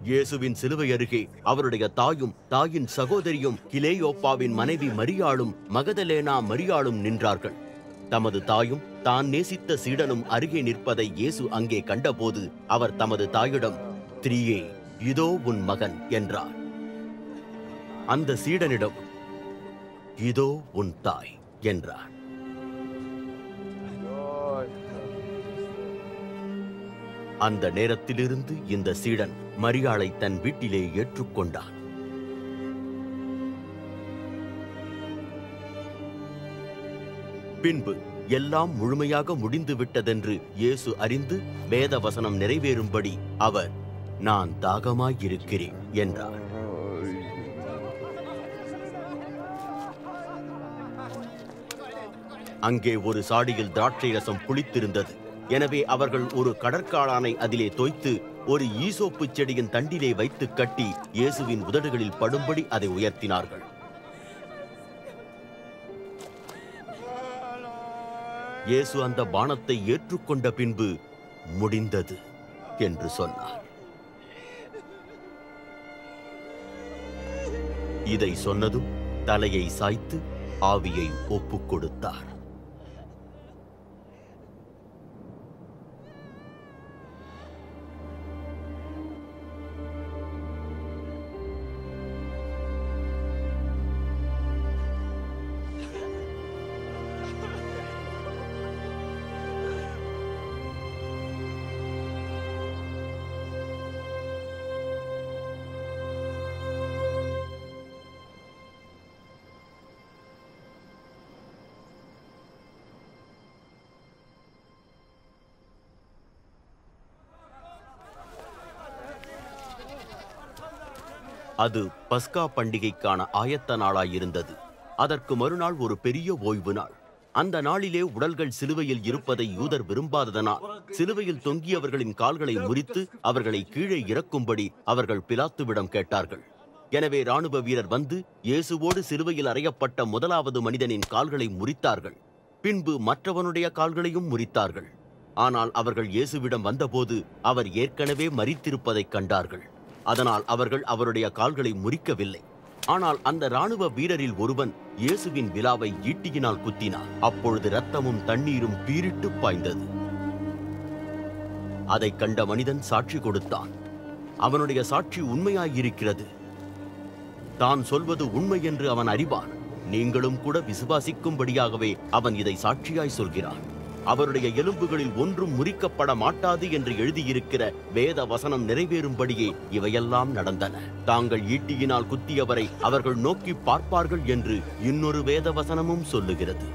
இயேசுவின் சிலுவை அருகே அவருடைய தாயும் தாயின் சகோதரியும் கிலேயோப்பாவின் மனைவி மரியாளும் மகதலேனா மரியாளும் நின்றார்கள் தமது தாயும் தான் நேசித்த சீடனும் அருகே நிற்பதை இயேசு அங்கே கண்டபோது அவர் தமது தாயிடம் திரியே இதோ உன் மகன் என்றார் அந்த சீடனிடம் இதோ உன் தாய் என்றார் அந்த நேரத்திலிருந்து இந்த சீடன் மரியாளை தன் வீட்டிலே ஏற்றுக்கொண்டான் பின்பு எல்லாம் முழுமையாக முடிந்து விட்டதென்று இயேசு அறிந்து வேத வசனம் நிறைவேறும்படி அவர் நான் தாகமாயிருக்கிறேன் என்றார் அங்கே ஒரு சாடியில் திராட்சை ரசம் புளித்திருந்தது எனவே அவர்கள் ஒரு கடற்காளானை அதிலே தோய்த்து ஒரு ஈசோப்பு செடியின் தண்டிலே வைத்து கட்டி இயேசுவின் உதடுகளில் படும்படி அதை உயர்த்தினார்கள் இயேசு அந்த பானத்தை ஏற்றுக்கொண்ட பின்பு முடிந்தது என்று சொன்னார் இதை சொன்னதும் தலையை சாய்த்து ஆவியை ஒப்புக் கொடுத்தார் அது பஸ்கா பண்டிகைக்கான ஆயத்த நாளாயிருந்தது அதற்கு மறுநாள் ஒரு பெரிய ஓய்வு நாள் அந்த நாளிலே உடல்கள் சிலுவையில் இருப்பதை யூதர் விரும்பாததனால் சிலுவையில் தொங்கியவர்களின் கால்களை முறித்து அவர்களை கீழே இறக்கும்படி அவர்கள் பிலாத்துவிடம் கேட்டார்கள் எனவே ராணுவ வீரர் வந்து இயேசுவோடு சிலுவையில் அறையப்பட்ட முதலாவது மனிதனின் கால்களை முறித்தார்கள் பின்பு மற்றவனுடைய கால்களையும் முறித்தார்கள் ஆனால் அவர்கள் இயேசுவிடம் வந்தபோது அவர் ஏற்கனவே மரித்திருப்பதைக் கண்டார்கள் அதனால் அவர்கள் அவருடைய கால்களை முறிக்கவில்லை ஆனால் அந்த ராணுவ வீரரில் ஒருவன் இயேசுவின் விலாவை ஈட்டியினால் குத்தினார் அப்பொழுது இரத்தமும் தண்ணீரும் பீரிட்டு பாய்ந்தது அதைக் கண்ட மனிதன் சாட்சி கொடுத்தான் அவனுடைய சாட்சி உண்மையாயிருக்கிறது தான் சொல்வது உண்மை என்று அவன் அறிவான் நீங்களும் கூட விசுவாசிக்கும்படியாகவே அவன் இதை சாட்சியாய் சொல்கிறான் அவருடைய எலும்புகளில் ஒன்றும் முறிக்கப்பட மாட்டாது என்று எழுதியிருக்கிற வேத வசனம் நிறைவேறும்படியே இவையெல்லாம் நடந்தன தாங்கள் ஈட்டியினால் குத்தியவரை அவர்கள் நோக்கி பார்ப்பார்கள் என்று இன்னொரு வேத வசனமும் சொல்லுகிறது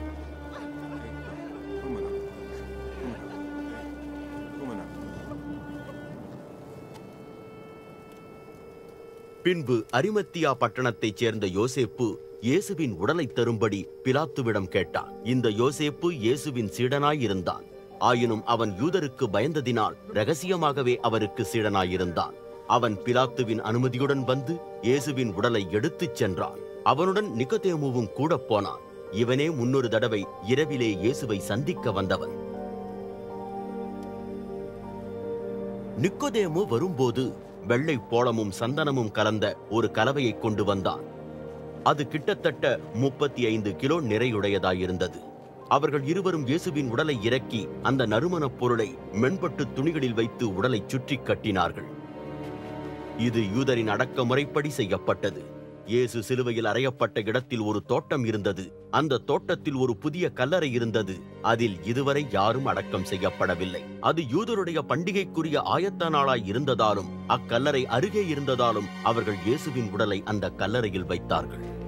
பின்பு அரிமத்தியா பட்டணத்தைச் சேர்ந்த யோசேப்பு இயேசுவின் உடலை தரும்படி பிலாத்துவிடம் கேட்டான் இந்த யோசேப்பு இயேசுவின் சீடனாயிருந்தான் ஆயினும் அவன் யூதருக்கு பயந்ததினால் ரகசியமாகவே அவருக்கு சீடனாயிருந்தான் அவன் பிலாத்துவின் அனுமதியுடன் வந்து இயேசுவின் உடலை எடுத்துச் சென்றான் அவனுடன் நிக்கதேமுவும் கூட போனான் இவனே முன்னொரு தடவை இரவிலே இயேசுவை சந்திக்க வந்தவன் நிக்கோதேமு வரும்போது வெள்ளை போளமும் சந்தனமும் கலந்த ஒரு கலவையை கொண்டு வந்தான் அது கிட்டத்தட்ட முப்பத்தி ஐந்து கிலோ நிறையுடையதாயிருந்தது அவர்கள் இருவரும் இயேசுவின் உடலை இறக்கி அந்த நறுமணப் பொருளை மென்பட்டு துணிகளில் வைத்து உடலை சுற்றி கட்டினார்கள் இது யூதரின் அடக்க முறைப்படி செய்யப்பட்டது இயேசு சிலுவையில் அறையப்பட்ட இடத்தில் ஒரு தோட்டம் இருந்தது அந்த தோட்டத்தில் ஒரு புதிய கல்லறை இருந்தது அதில் இதுவரை யாரும் அடக்கம் செய்யப்படவில்லை அது யூதருடைய பண்டிகைக்குரிய ஆயத்த நாளாய் இருந்ததாலும் அக்கல்லறை அருகே இருந்ததாலும் அவர்கள் இயேசுவின் உடலை அந்த கல்லறையில் வைத்தார்கள்